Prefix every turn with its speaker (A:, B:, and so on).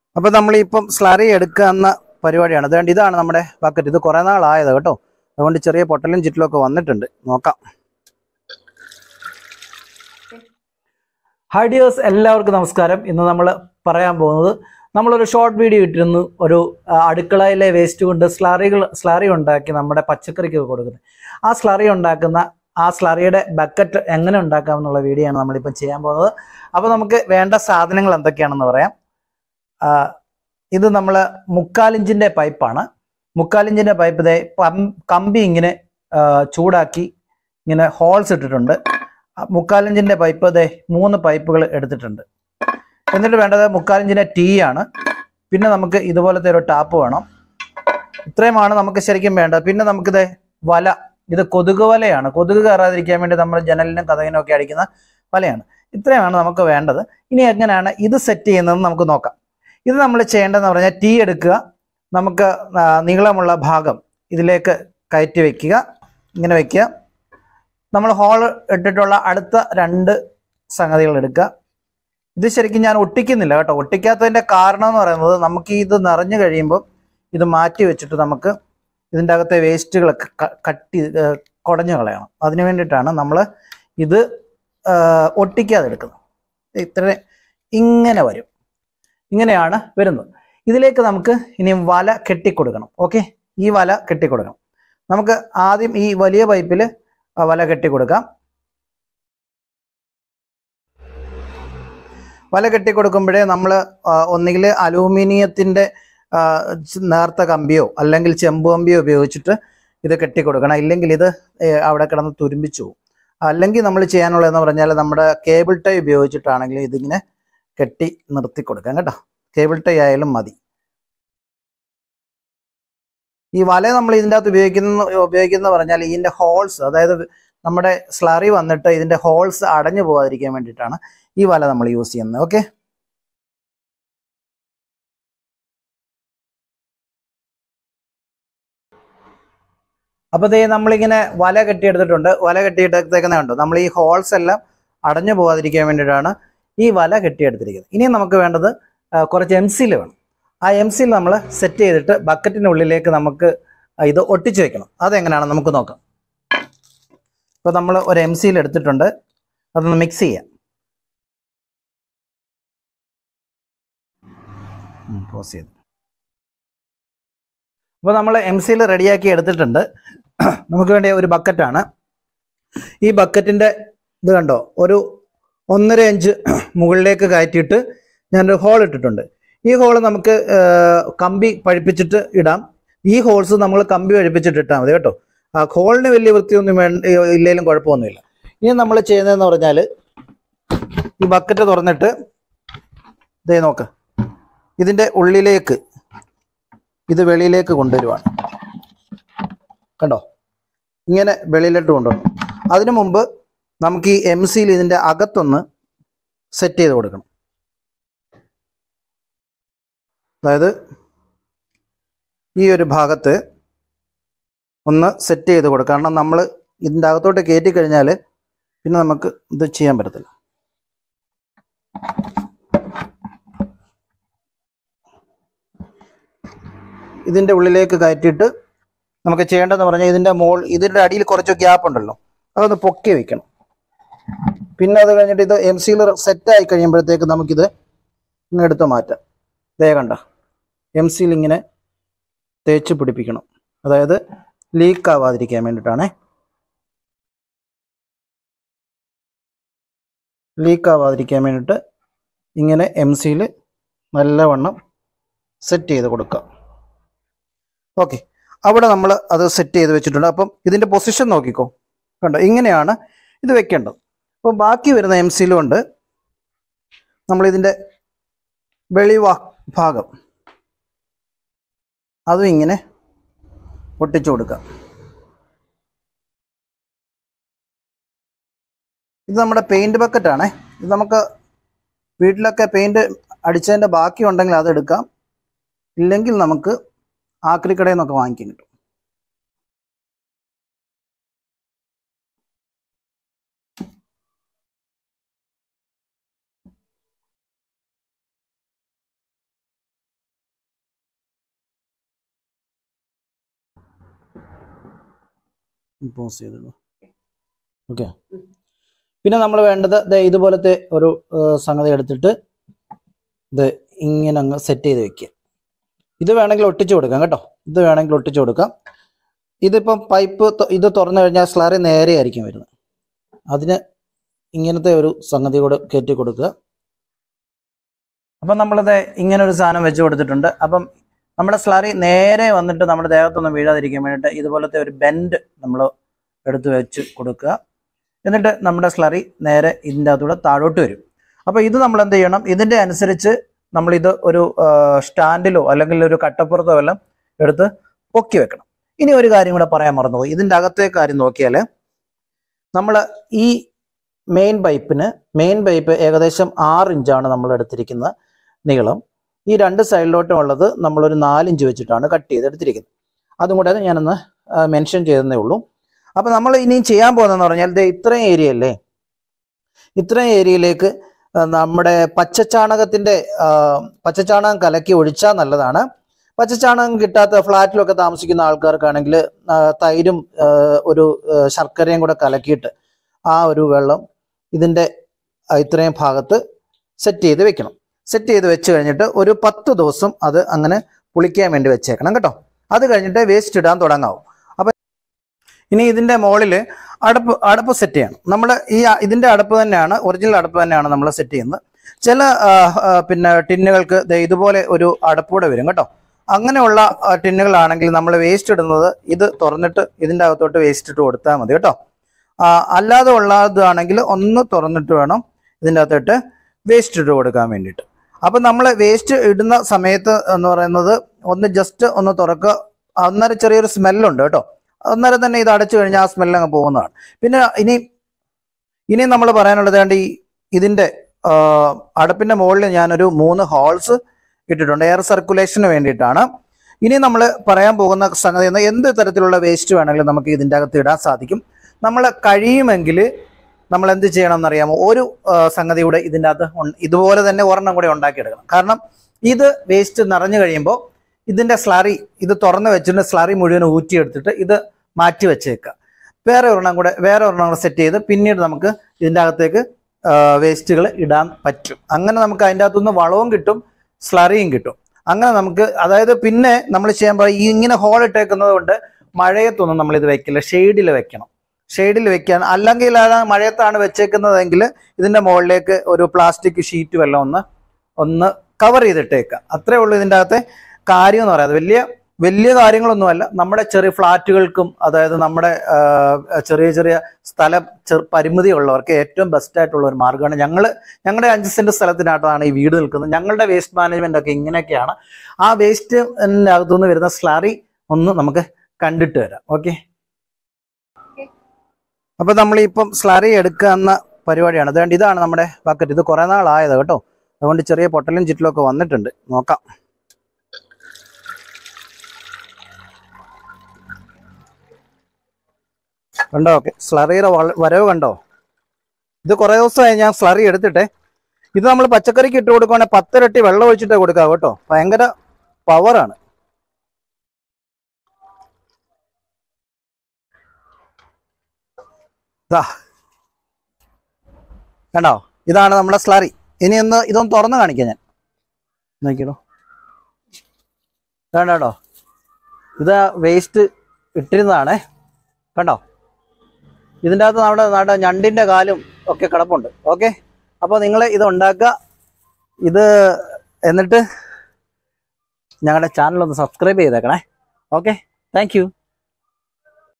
A: അപ്പോൾ നമ്മളിപ്പം സ്ലറി എടുക്കുക എന്ന പരിപാടിയാണ് അതുകൊണ്ട് ഇതാണ് നമ്മുടെ ബക്കറ്റ് ഇത് കുറേ നാളായത് കേട്ടോ അതുകൊണ്ട് ചെറിയ പൊട്ടലും ചുറ്റിലും ഒക്കെ വന്നിട്ടുണ്ട് നോക്കാം ഹായ് ഡിയേഴ്സ് എല്ലാവർക്കും നമസ്കാരം ഇന്ന് നമ്മൾ പറയാൻ പോകുന്നത് നമ്മളൊരു ഷോർട്ട് വീഡിയോ ഇട്ടിരുന്നു ഒരു ആ, അടുക്കളയിലെ വേസ്റ്റ് കൊണ്ട് സ്ലറികൾ സ്ലറി ഉണ്ടാക്കി നമ്മുടെ പച്ചക്കറിക്ക് കൊടുക്കുന്നത് ആ സ്ലറി ഉണ്ടാക്കുന്ന ആ സ്ലറിയുടെ ബക്കറ്റ് എങ്ങനെ ഉണ്ടാക്കാം എന്നുള്ള വീഡിയോ ആണ് നമ്മളിപ്പം ചെയ്യാൻ പോകുന്നത് അപ്പോൾ നമുക്ക് വേണ്ട സാധനങ്ങൾ എന്തൊക്കെയാണെന്ന് പറയാം ആ, ഇത് നമ്മൾ മുക്കാലിഞ്ചിൻ്റെ പൈപ്പാണ് മുക്കാലിഞ്ചിൻ്റെ പൈപ്പ് ഇതേ പം- കമ്പി ഇങ്ങനെ ആ, ചൂടാക്കി ഇങ്ങനെ ഹോൾസ് ഇട്ടിട്ടുണ്ട് ആ, മുക്കാലിഞ്ചിൻ്റെ പൈപ്പ് ഇതേ മൂന്ന് പൈപ്പുകൾ എടുത്തിട്ടുണ്ട് എന്നിട്ട് വേണ്ടത് മുക്കാലിഞ്ചിൻ്റെ ടീ ആണ് പിന്നെ നമുക്ക് ഇതുപോലത്തെ ഒരു ടാപ്പ് വേണം ഇത്രയുമാണ് നമുക്ക് ശരിക്കും വേണ്ടത് പിന്നെ നമുക്കിത് വല ഇത് കൊതുക് വലയാണ് കൊതുക് കയറാതിരിക്കാൻ വേണ്ടി നമ്മൾ ജനലിനും കഥകിനും ഒക്കെ അടിക്കുന്ന വലയാണ് ഇത്രയുമാണ് നമുക്ക് വേണ്ടത് ഇനി എങ്ങനെയാണ് ഇത് സെറ്റ് ചെയ്യുന്നതെന്ന് നമുക്ക് നോക്കാം ഇത് നമ്മൾ ചെയ്യേണ്ടതെന്ന് പറഞ്ഞാൽ ടീ എടുക്കുക നമുക്ക് ആ, നീളമുള്ള ഭാഗം ഇതിലേക്ക് കയറ്റി വെക്കുക ഇങ്ങനെ വെക്കുക നമ്മൾ ഹോൾ ഇട്ടിട്ടുള്ള അടുത്ത രണ്ട് സംഗതികൾ എടുക്കുക ഇത് ശരിക്കും ഞാൻ ഒട്ടിക്കുന്നില്ല കേട്ടോ ഒട്ടിക്കാത്തതിന്റെ കാരണം എന്ന് പറയുന്നത് നമുക്ക് ഇത് നിറഞ്ഞു കഴിയുമ്പോൾ ഇത് മാറ്റി വെച്ചിട്ട് നമുക്ക് ഇതിൻ്റെ അകത്തെ വേസ്റ്റുകളൊക്കെ ക- കട്ടി ഏ, കുടഞ്ഞു കളയണം അതിന് വേണ്ടിയിട്ടാണ് നമ്മൾ ഇത് ആ, ഒട്ടിക്കാതെ എടുക്കുന്നത് ഇത്ര ഇങ്ങനെ വരും ഇങ്ങനെയാണ് വരുന്നത് ഇതിലേക്ക് നമുക്ക് ഇനി വല കെട്ടിക്കൊടുക്കണം ഓക്കെ ഈ വല കെട്ടിക്കൊടുക്കണം നമുക്ക് ആദ്യം ഈ വലിയ പൈപ്പിൽ വല കെട്ടിക്കൊടുക്കാം വല കെട്ടിക്കൊടുക്കുമ്പോഴേ നമ്മൾ ഒന്നുകിൽ അലൂമിനിയത്തിൻ്റെ നേർത്ത കമ്പിയോ അല്ലെങ്കിൽ ചെമ്പ് കമ്പിയോ ഉപയോഗിച്ചിട്ട് ഇത് കെട്ടിക്കൊടുക്കണം ഇല്ലെങ്കിൽ ഇത് ഏ, അവിടെ കിടന്ന് തുരുമ്പിച്ചു പോകും അല്ലെങ്കിൽ നമ്മൾ ചെയ്യാനുള്ളതെന്ന് പറഞ്ഞാൽ നമ്മുടെ കേബിൾ ടൈ ഉപയോഗിച്ചിട്ടാണെങ്കിൽ ഇതിങ്ങനെ കെട്ടി നിർത്തി കൊടുക്കാം കേട്ടോ കേബിൾ ടൈ ആയാലും മതി ഈ വല നമ്മൾ ഇതിൻ്റെ അകത്ത് ഉപയോഗിക്കുന്ന ഉപയോഗിക്കുന്ന പറഞ്ഞാൽ ഇതിൻ്റെ ഹോൾസ് അതായത് നമ്മുടെ സ്ലറി വന്നിട്ട് ഇതിൻ്റെ ഹോൾസ് അടഞ്ഞു പോകാതിരിക്കാൻ വേണ്ടിയിട്ടാണ് ഈ വല നമ്മൾ യൂസ് ചെയ്യുന്നത് ഓക്കെ അപ്പോൾ ദേ നമ്മളിങ്ങനെ വല കെട്ടിയെടുത്തിട്ടുണ്ട് വല കെട്ടിയെടുത്തേക്കുന്ന കണ്ടോ നമ്മൾ ഈ ഹോൾസ് എല്ലാം അടഞ്ഞു പോകാതിരിക്കാൻ വേണ്ടിയിട്ടാണ് ഈ വല കെട്ടിയെടുത്തിരിക്കുന്നത് ഇനി നമുക്ക് വേണ്ടത് ആ, കുറച്ച് എം സിൽ വേണം ആ എം സിൽ നമ്മൾ സെറ്റ് ചെയ്തിട്ട് ബക്കറ്റിനുള്ളിലേക്ക് നമുക്ക് ഇത് ഒട്ടിച്ചു വെക്കണം അതെങ്ങനെയാണെന്ന് നമുക്ക് നോക്കാം ഇപ്പോൾ നമ്മൾ ഒരു എം സിയിൽ എടുത്തിട്ടുണ്ട് അതൊന്ന് മിക്സ് ചെയ്യാം പോസ് ചെയ്തു അപ്പോൾ നമ്മൾ എം സിയിൽ റെഡിയാക്കി എടുത്തിട്ടുണ്ട് നമുക്ക് വേണ്ടിയ ഒരു ബക്കറ്റാണ് ഈ ബക്കറ്റിൻ്റെ ഇത് കണ്ടോ ഒരു ഒന്നര ഇഞ്ച് മുകളിലേക്ക് കയറ്റിയിട്ട് ഞാനൊരു ഹോൾ ഇട്ടിട്ടുണ്ട് ഈ ഹോൾ നമുക്ക് ആ, കമ്പി പഴിപ്പിച്ചിട്ട് ഇടാം ഈ ഹോൾസ് നമ്മൾ കമ്പി പഴിപ്പിച്ചിട്ട് ഇട്ടാൽ മതി കേട്ടോ ആ ഹോളിന് വലിയ വൃത്തിയൊന്നും വേണ്ട ഇല്ലെങ്കിലും കുഴപ്പമൊന്നുമില്ല ഇനി നമ്മൾ ചെയ്യുന്നതെന്ന് പറഞ്ഞാൽ ഈ ബക്കറ്റ് തുറന്നിട്ട് ഇതേ നോക്ക് ഇതിൻ്റെ ഉള്ളിലേക്ക് ഇത് വെളിയിലേക്ക് കൊണ്ടുവരുവാണ് കണ്ടോ ഇങ്ങനെ വെളിയിലോട്ട് കൊണ്ടുവരണം അതിനു മുമ്പ് നമുക്ക് ഈ എം സിയിൽ ഇതിൻ്റെ അകത്തൊന്ന് സെറ്റ് ചെയ്ത് കൊടുക്കണം അതായത് ഈ ഒരു ഭാഗത്ത് ഒന്ന് സെറ്റ് ചെയ്ത് കൊടുക്കുക കാരണം നമ്മൾ ഇതിൻ്റെ അകത്തോട്ട് കയറ്റി കഴിഞ്ഞാൽ പിന്നെ നമുക്ക് ഇത് ചെയ്യാൻ പറ്റത്തില്ല ഇതിൻ്റെ ഉള്ളിലേക്ക് കയറ്റിയിട്ട് നമുക്ക് ചെയ്യേണ്ടതെന്ന് പറഞ്ഞാൽ ഇതിൻ്റെ മോൾ ഇതിൻ്റെ അടിയിൽ കുറച്ച് ഗ്യാപ്പ് ഉണ്ടല്ലോ അതൊന്ന് പൊക്കി വെക്കണം പിന്നെ അത് കഴിഞ്ഞിട്ട് ഇത് എം സിയിൽ സെറ്റ് ആയി കഴിയുമ്പോഴത്തേക്ക് നമുക്കിത് ഇങ്ങനെ എടുത്ത് മാറ്റാം ദേ കണ്ട എം സിയിൽ ഇങ്ങനെ തേച്ച് പിടിപ്പിക്കണം അതായത് ലീക്ക് ആവാതിരിക്കാൻ വേണ്ടിയിട്ടാണേ ലീക്ക് ആവാതിരിക്കാൻ വേണ്ടിയിട്ട് ഇങ്ങനെ എം സിയിൽ നല്ലവണ്ണം സെറ്റ് ചെയ്ത് കൊടുക്കുക ഓക്കെ അവിടെ നമ്മൾ അത് സെറ്റ് ചെയ്ത് വെച്ചിട്ടുണ്ട് അപ്പം ഇതിൻ്റെ പൊസിഷൻ നോക്കിക്കോ കണ്ടോ ഇങ്ങനെയാണ് ഇത് വെക്കേണ്ടത് അപ്പോൾ ബാക്കി വരുന്ന എം സിയിലും ഉണ്ട് നമ്മളിതിൻ്റെ വെളിവാ ഭാഗം അതും ഇങ്ങനെ ഒട്ടിച്ചു കൊടുക്കാം ഇത് നമ്മുടെ പെയിന്റ് ബക്കറ്റാണ് ഇത് നമുക്ക് വീട്ടിലൊക്കെ പെയിന്റ് അടിച്ചതിൻ്റെ ബാക്കി ഉണ്ടെങ്കിൽ അത് എടുക്കാം ഇല്ലെങ്കിൽ നമുക്ക് ആക്രിക്കടയിൽ നിന്നൊക്കെ വാങ്ങിക്കാൻ കിട്ടും പോസ് ചെയ്തിടുന്നു ഓക്കെ പിന്നെ നമ്മൾ വേണ്ടത് ദേ ഇതുപോലത്തെ ഒരു ആ, സംഗതി എടുത്തിട്ട് ഇത് ഇങ്ങനെ അങ്ങ് സെറ്റ് ചെയ്ത് വെക്കുക ഇത് വേണമെങ്കിൽ ഒട്ടിച്ചു കൊടുക്കാം കേട്ടോ ഇത് വേണമെങ്കിൽ ഒട്ടിച്ചു കൊടുക്കാം ഇതിപ്പം പൈപ്പ് തൊ- ഇത് തുറന്നു കഴിഞ്ഞാൽ സ്ലറി നേരെ ആയിരിക്കും വരുന്നത് അതിന് ഇങ്ങനത്തെ ഒരു സംഗതി കൂടെ കയറ്റി കൊടുക്കുക അപ്പം നമ്മളിത് ഇങ്ങനെ ഒരു സാധനം വെച്ച് കൊടുത്തിട്ടുണ്ട് അപ്പം നമ്മുടെ സ്ലറി നേരെ വന്നിട്ട് നമ്മുടെ ദേഹത്തൊന്നും വീഴാതിരിക്കാൻ വേണ്ടിയിട്ട് ഇതുപോലത്തെ ഒരു ബെൻഡ് നമ്മൾ എടുത്ത് വെച്ച് കൊടുക്കുക എന്നിട്ട് നമ്മുടെ സ്ലറി നേരെ ഇതിൻ്റെ അകത്തൂടെ താഴോട്ട് വരും അപ്പോൾ ഇത് നമ്മൾ എന്ത് ചെയ്യണം ഇതിൻ്റെ അനുസരിച്ച് നമ്മളിത് ഒരു സ്റ്റാൻഡിലോ അല്ലെങ്കിൽ ഒരു കട്ടപ്പുറത്തോ എല്ലാം എടുത്ത് പൊക്കി വെക്കണം ഇനി ഒരു കാര്യം കൂടെ പറയാൻ മറന്നുപോയി ഇതിൻ്റെ അകത്തെ കാര്യം നോക്കിയാൽ നമ്മൾ ഈ മെയിൻ പൈപ്പിന് മെയിൻ പൈപ്പ് ഏകദേശം ആറ് ഇഞ്ചാണ് നമ്മൾ എടുത്തിരിക്കുന്ന നീളം ഈ രണ്ട് സൈഡിലോട്ടും ഉള്ളത് നമ്മളൊരു നാലിഞ്ച് വെച്ചിട്ടാണ് കട്ട് ചെയ്തെടുത്തിരിക്കുന്നത് അതും കൂടെ ഞാനൊന്ന് മെൻഷൻ ചെയ്തതേ ഉള്ളൂ അപ്പം നമ്മൾ ഇനി ചെയ്യാൻ പോകുന്നതെന്ന് പറഞ്ഞാൽ ദേ ഇത്രയും ഏരിയ അല്ലേ ഇത്രയും ഏരിയയിലേക്ക് ആ, നമ്മുടെ പച്ചച്ചാണകത്തിൻ്റെ ആ, പച്ചച്ചാണകം കലക്കി ഒഴിച്ചാൽ നല്ലതാണ് പച്ചച്ചാണകം കിട്ടാത്ത ഫ്ലാറ്റിലൊക്കെ താമസിക്കുന്ന ആൾക്കാർക്കാണെങ്കിൽ ആ, തൈരും ആ, ഒരു ആ, ശർക്കരയും കൂടെ കലക്കിയിട്ട് ആ ഒരു വെള്ളം ഇതിൻ്റെ ആ, ഇത്രയും ഭാഗത്ത് സെറ്റ് ചെയ്ത് വെക്കണം സെറ്റ് ചെയ്ത് വെച്ച് കഴിഞ്ഞിട്ട് ഒരു പത്ത് ദിവസം അത് അങ്ങനെ പുളിക്കാൻ വേണ്ടി വെച്ചേക്കണം കേട്ടോ അത് കഴിഞ്ഞിട്ട് വേസ്റ്റ് ഇടാൻ തുടങ്ങാവും അപ്പം ഇനി ഇതിൻ്റെ മുകളിൽ അടപ്പ് അടപ്പ് സെറ്റ് ചെയ്യണം നമ്മൾ ഈ അ- ഇതിൻ്റെ അടപ്പ് തന്നെയാണ് ഒറിജിനൽ അടപ്പ് തന്നെയാണ് നമ്മൾ സെറ്റ് ചെയ്യുന്നത് ചില ആ, ആ, പിന്നെ ടിന്നുകൾക്ക് ദേ ഇതുപോലെ ഒരു അടപ്പൂടെ വരും കേട്ടോ അങ്ങനെയുള്ള ആ, ടിന്നുകളാണെങ്കിൽ നമ്മൾ വേസ്റ്റ് ഇടുന്നത് ഇത് തുറന്നിട്ട് ഇതിൻ്റെ അകത്തോട്ട് വേസ്റ്റ് ഇട്ട് കൊടുത്താൽ മതി കേട്ടോ ആ, അല്ലാതെ ഉള്ളതാണെങ്കിൽ ഒന്ന് തുറന്നിട്ട് വേണം ഇതിൻ്റെ അകത്തോട്ട് വേസ്റ്റ് ഇട്ട് കൊടുക്കാൻ വേണ്ടിയിട്ട് അപ്പം നമ്മൾ വേസ്റ്റ് ഇടുന്ന സമയത്ത് എന്ന് പറയുന്നത് ഒന്ന് ജസ്റ്റ് ഒന്ന് തുറക്കുക അന്നേരം ചെറിയൊരു സ്മെല്ലുണ്ട് കേട്ടോ അന്നേരം തന്നെ ഇത് അടച്ചു കഴിഞ്ഞാൽ ആ സ്മെല്ല് അങ്ങ് പോകുന്നതാണ് പിന്നെ ഇനി ഇനി നമ്മൾ പറയാനുള്ളത് ഏതാണ്ട് ഈ ഇതിൻ്റെ ആ, അടപ്പിൻ്റെ മുകളിൽ ഞാനൊരു മൂന്ന് ഹോൾസ് ഇട്ടിട്ടുണ്ട് എയർ സർക്കുലേഷന് വേണ്ടിയിട്ടാണ് ഇനി നമ്മൾ പറയാൻ പോകുന്ന സംഗതി എന്ന് എന്ത് തരത്തിലുള്ള വേസ്റ്റ് വേണമെങ്കിലും നമുക്ക് ഇതിൻ്റെ അകത്ത് ഇടാൻ സാധിക്കും നമ്മൾ കഴിയുമെങ്കിൽ നമ്മൾ എന്ത് ചെയ്യണം എന്നറിയാമോ ഒരു ആ, സംഗതി കൂടെ ഇതിൻ്റെ അകത്ത് ഉൺ- ഇതുപോലെ തന്നെ ഒരെണ്ണം കൂടെ ഉണ്ടാക്കിയെടുക്കണം കാരണം ഇത് വേസ്റ്റ് നിറഞ്ഞു കഴിയുമ്പോൾ ഇതിൻ്റെ സ്ലറി ഇത് തുറന്ന് വെച്ചിട്ട് സ്ലറി മുഴുവൻ ഊറ്റിയെടുത്തിട്ട് ഇത് മാറ്റി വെച്ചേക്കുക വേറെ ഒരെണ്ണം കൂടെ വേറെ ഒരെണ്ണം കൂടെ സെറ്റ് ചെയ്ത് പിന്നീട് നമുക്ക് ഇതിൻ്റെ അകത്തേക്ക് വേസ്റ്റുകൾ ഇടാൻ പറ്റും അങ്ങനെ നമുക്ക് അതിൻ്റെ അകത്തുനിന്ന് വളവും കിട്ടും സ്ലറിയും കിട്ടും അങ്ങനെ നമുക്ക് അതായത് പിന്നെ നമ്മൾ ചെയ്യാൻ പറയും ഈ ഇങ്ങനെ ഹോൾ ഇട്ടേക്കുന്നത് കൊണ്ട് മഴയത്തൊന്നും നമ്മൾ ഇത് വെക്കില്ല ഷെയ്ഡിൽ വെക്കണം ഷെയ്ഡിൽ വെക്കാൻ അല്ലെങ്കിൽ ആ മഴയത്താണ് വെച്ചേക്കുന്നതെങ്കിൽ ഇതിൻ്റെ മുകളിലേക്ക് ഒരു പ്ലാസ്റ്റിക് ഷീറ്റ് വല്ലതും ഒന്ന് ഒന്ന് കവർ ചെയ്തിട്ടേക്കുക അത്രേ ഉള്ളൂ ഇതിൻ്റെ അകത്തെ കാര്യം എന്ന് പറയുന്നത് വലിയ വലിയ കാര്യങ്ങളൊന്നുമല്ല നമ്മുടെ ചെറിയ ഫ്ലാറ്റുകൾക്കും അതായത് നമ്മുടെ ആ, ചെറിയ ചെറിയ സ്ഥലം ചെറു പരിമിതി ഉള്ളവർക്ക് ഏറ്റവും ബെസ്റ്റ് ആയിട്ടുള്ള ഒരു മാർഗ്ഗമാണ് ഞങ്ങൾ ഞങ്ങളുടെ അഞ്ച് സെന്റ് സ്ഥലത്തിനകത്താണ് ഈ വീട് നിൽക്കുന്നത് ഞങ്ങളുടെ വേസ്റ്റ് മാനേജ്മെന്റ് ഒക്കെ ഇങ്ങനെയൊക്കെയാണ് ആ വേസ്റ്റ് അകത്തുനിന്ന് വരുന്ന സ്ലറി ഒന്ന് നമുക്ക് കണ്ടിട്ട് വരാം ഓക്കെ അപ്പൊ നമ്മൾ ഇപ്പം സ്ലറി എടുക്കുക എന്ന പരിപാടിയാണ് അതുകൊണ്ട് ഇതാണ് നമ്മുടെ ബക്കറ്റ് ഇത് കുറെ നാളായത് കേട്ടോ അതുകൊണ്ട് ചെറിയ പൊട്ടലും ചുറ്റിലും ഒക്കെ വന്നിട്ടുണ്ട് നോക്കാം കണ്ടോ ഓക്കെ സ്ലറിയുടെ വള- വരവ് കണ്ടോ ഇത് കുറെ ദിവസമായി ഞാൻ സ്ലറി എടുത്തിട്ടെ ഇത് നമ്മൾ പച്ചക്കറിക്ക് ഇട്ട് കൊടുക്കുവാണെങ്കിൽ പത്തിരട്ടി വെള്ളം ഒഴിച്ചിട്ടേ കൊടുക്കാം കേട്ടോ ഭയങ്കര പവറാണ് ദാ. കണ്ടോ ഇതാണ് നമ്മുടെ സ്ലറി ഇനി ഒന്ന് ഇതൊന്ന് തുറന്ന് കാണിക്കാം ഞാൻ നോക്കിയോ കണ്ടോ ഇത് വേസ്റ്റ് ഇട്ടിരുന്നതാണേ കണ്ടോ ഇതിൻ്റെ അകത്ത് നമ്മുടെ നാട്ടെ ഞണ്ടിൻ്റെ കാലും ഒക്കെ കിടപ്പുണ്ട് ഓക്കെ അപ്പോൾ നിങ്ങൾ ഇത് ഉണ്ടാക്കുക ഇത് എന്നിട്ട് ഞങ്ങളുടെ ചാനൽ ഒന്ന് സബ്സ്ക്രൈബ് ചെയ്തേക്കണേ ഓക്കെ താങ്ക് യു